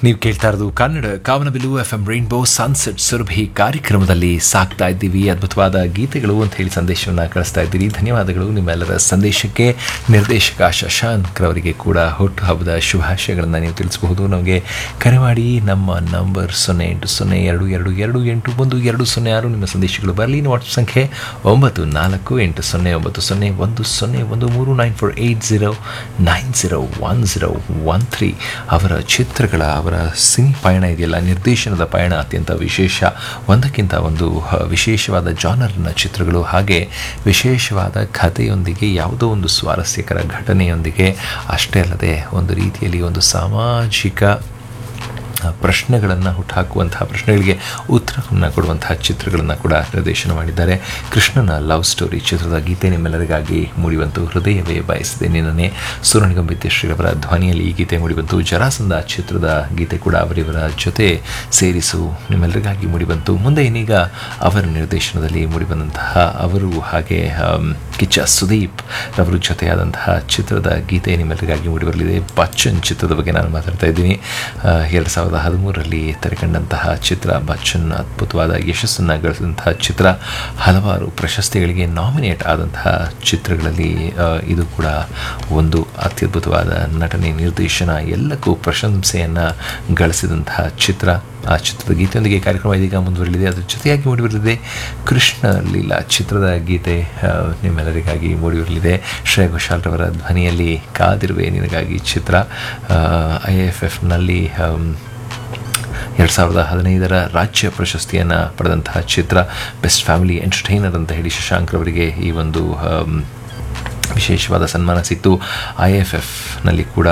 ನೀವು ಕೇಳ್ತಾ ಇರೋದು ಕನ್ನಡ ಕಾವನಬಿಲು F M rainbow sunset Surabhi ಕಾರ್ಯಕ್ರಮದಲ್ಲಿ ಸಾಕ್ತಾ ಇದ್ದೀವಿ ಅದ್ಭುತವಾದ ಗೀತೆಗಳು ಅಂತ ಹೇಳಿ ಸಂದೇಶವನ್ನು ಕಳಿಸ್ತಾ ಇದ್ದೀರಿ ಧನ್ಯವಾದಗಳು ನಿಮ್ಮೆಲ್ಲರ ಸಂದೇಶಕ್ಕೆ ನಿರ್ದೇಶಕ ಶಶಾಂಕ್ ರವರಿಗೆ ಕೂಡ ಹುಟ್ಟುಹಬ್ಬದ ಶುಭಾಶಯಗಳನ್ನು ನೀವು ತಿಳಿಸಬಹುದು ನಮಗೆ ಕರೆ ಮಾಡಿ ನಮ್ಮ ನಂಬರ್ ಸೊನ್ನೆ ಎಂಟು ಸೊನ್ನೆ ಎರಡು ಎರಡು ಎರಡು ಎಂಟು ಒಂದು ಎರಡು ಸೊನ್ನೆ ಆರು ನಿಮ್ಮ ಸಂದೇಶಗಳು ಬರಲಿ ವಾಟ್ಸಪ್ ಸಂಖ್ಯೆ ಒಂಬತ್ತು ನಾಲ್ಕು ಎಂಟು ಸೊನ್ನೆ ಒಂಬತ್ತು ಸೊನ್ನೆ ಒಂದು ಸೊನ್ನೆ ಒಂದು ಮೂರು nine four eight zero nine zero one zero one three ಅವರ ಚಿತ್ರಗಳ ಅವರ ಸಿನಿ ಪಯಣ ಇದೆಯಲ್ಲ ನಿರ್ದೇಶನದ ಪಯಣ ಅತ್ಯಂತ ವಿಶೇಷ ಒಂದಕ್ಕಿಂತ ಒಂದು ಹ, ವಿಶೇಷವಾದ ಜಾನರ್ನ ಚಿತ್ರಗಳು ಹಾಗೆ ವಿಶೇಷವಾದ ಕಥೆಯೊಂದಿಗೆ ಯಾವುದೋ ಒಂದು ಸ್ವಾರಸ್ಯಕರ ಘಟನೆಯೊಂದಿಗೆ ಅಷ್ಟೇ ಅಲ್ಲದೆ ಒಂದು ರೀತಿಯಲ್ಲಿ ಒಂದು ಸಾಮಾಜಿಕ ಪ್ರಶ್ನೆಗಳನ್ನು ಹುಟ್ಟುಹಾಕುವಂತಹ ಪ್ರಶ್ನೆಗಳಿಗೆ ಉತ್ತರವನ್ನು ಕೊಡುವಂತಹ ಚಿತ್ರಗಳನ್ನು ಕೂಡ ನಿರ್ದೇಶನ ಮಾಡಿದ್ದಾರೆ ಕೃಷ್ಣನ ಲವ್ ಸ್ಟೋರಿ ಚಿತ್ರದ ಗೀತೆ ನಿಮ್ಮೆಲ್ಲರಿಗಾಗಿ ಮೂಡಿಬಂತು ಹೃದಯವೇ ಬಯಸಿದೆ ನಿನ್ನೆ ಸೂರ್ಯನಿಗಂಬಿದ್ದೆ ಶ್ರೀರವರ ಧ್ವನಿಯಲ್ಲಿ ಈ ಗೀತೆ ಮೂಡಿಬಂತು ಜರಾಸಂದ ಚಿತ್ರದ ಗೀತೆ ಕೂಡ ಅವರಿವರ ಜೊತೆ ಸೇರಿಸು ನಿಮ್ಮೆಲ್ಲರಿಗಾಗಿ ಮೂಡಿಬಂತು ಮುಂದೆ ಇನ್ನೀಗ ಅವರ ನಿರ್ದೇಶನದಲ್ಲಿ ಮೂಡಿಬಂದಂತಹ ಅವರು ಹಾಗೆ ಆಮ್, ಕಿಚ್ಚ ಸುದೀಪ್ ರವರು ಜೊತೆಯಾದಂತಹ ಚಿತ್ರದ ಗೀತೆ ನಿಮ್ಮೆಲ್ಲರಿಗಾಗಿ ಮೂಡಿಬರಲಿದೆ ಬಚ್ಚನ್ ಚಿತ್ರದ ಬಗ್ಗೆ ನಾನು ಮಾತಾಡ್ತಾ ಇದ್ದೀನಿ ಎರಡು ಸಾವಿರದ ಹದಿಮೂರರಲ್ಲಿ ತೆರೆಕಂಡಂತಹ ಚಿತ್ರ ಬಚ್ಚನ್ ಅದ್ಭುತವಾದ ಯಶಸ್ಸನ್ನು ಗಳಿಸಿದಂತಹ ಚಿತ್ರ ಹಲವಾರು ಪ್ರಶಸ್ತಿಗಳಿಗೆ ನಾಮಿನೇಟ್ ಆದಂತಹ ಚಿತ್ರಗಳಲ್ಲಿ ಆ, ಇದು ಕೂಡ ಒಂದು ಅತ್ಯದ್ಭುತವಾದ ನಟನೆ ನಿರ್ದೇಶನ ಎಲ್ಲಕ್ಕೂ ಪ್ರಶಂಸೆಯನ್ನು ಗಳಿಸಿದಂತಹ ಚಿತ್ರ ಆ ಚಿತ್ರದ ಗೀತೆಯೊಂದಿಗೆ ಕಾರ್ಯಕ್ರಮ ಇದೀಗ ಮುಂದುವರಿಲಿದೆ ಅದರ ಜೊತೆಯಾಗಿ ಮೂಡಿಬರಲಿದೆ ಕೃಷ್ಣ ಲೀಲಾ ಚಿತ್ರದ ಗೀತೆ ಆ, ನಿಮ್ಮೆಲ್ಲರಿಗಾಗಿ ಮೂಡಿಬರಲಿದೆ ಶ್ರೇಯ ಘೋಷಾಲ್ರವರ ಧ್ವನಿಯಲ್ಲಿ ಕಾದಿರುವೆ ನಿನಗಾಗಿ ಚಿತ್ರ ಐ ಎಫ್ ಎಫ್ನಲ್ಲಿ ಎರಡು ಸಾವಿರದ ಹದಿನೈದರ ರಾಜ್ಯ ಪ್ರಶಸ್ತಿಯನ್ನು ಪಡೆದಂತಹ ಚಿತ್ರ ಬೆಸ್ಟ್ ಫ್ಯಾಮಿಲಿ ಎಂಟರ್ಟೈನರ್ ಅಂತ ಹೇಳಿ ಶಶಾಂಕ್ ರವರಿಗೆ ಈ ಒಂದು ಆಮ್, ವಿಶೇಷವಾದ ಸನ್ಮಾನ ಸಿಕ್ತು ಐ ಎಫ್ ಎಫ್ನಲ್ಲಿ ಕೂಡ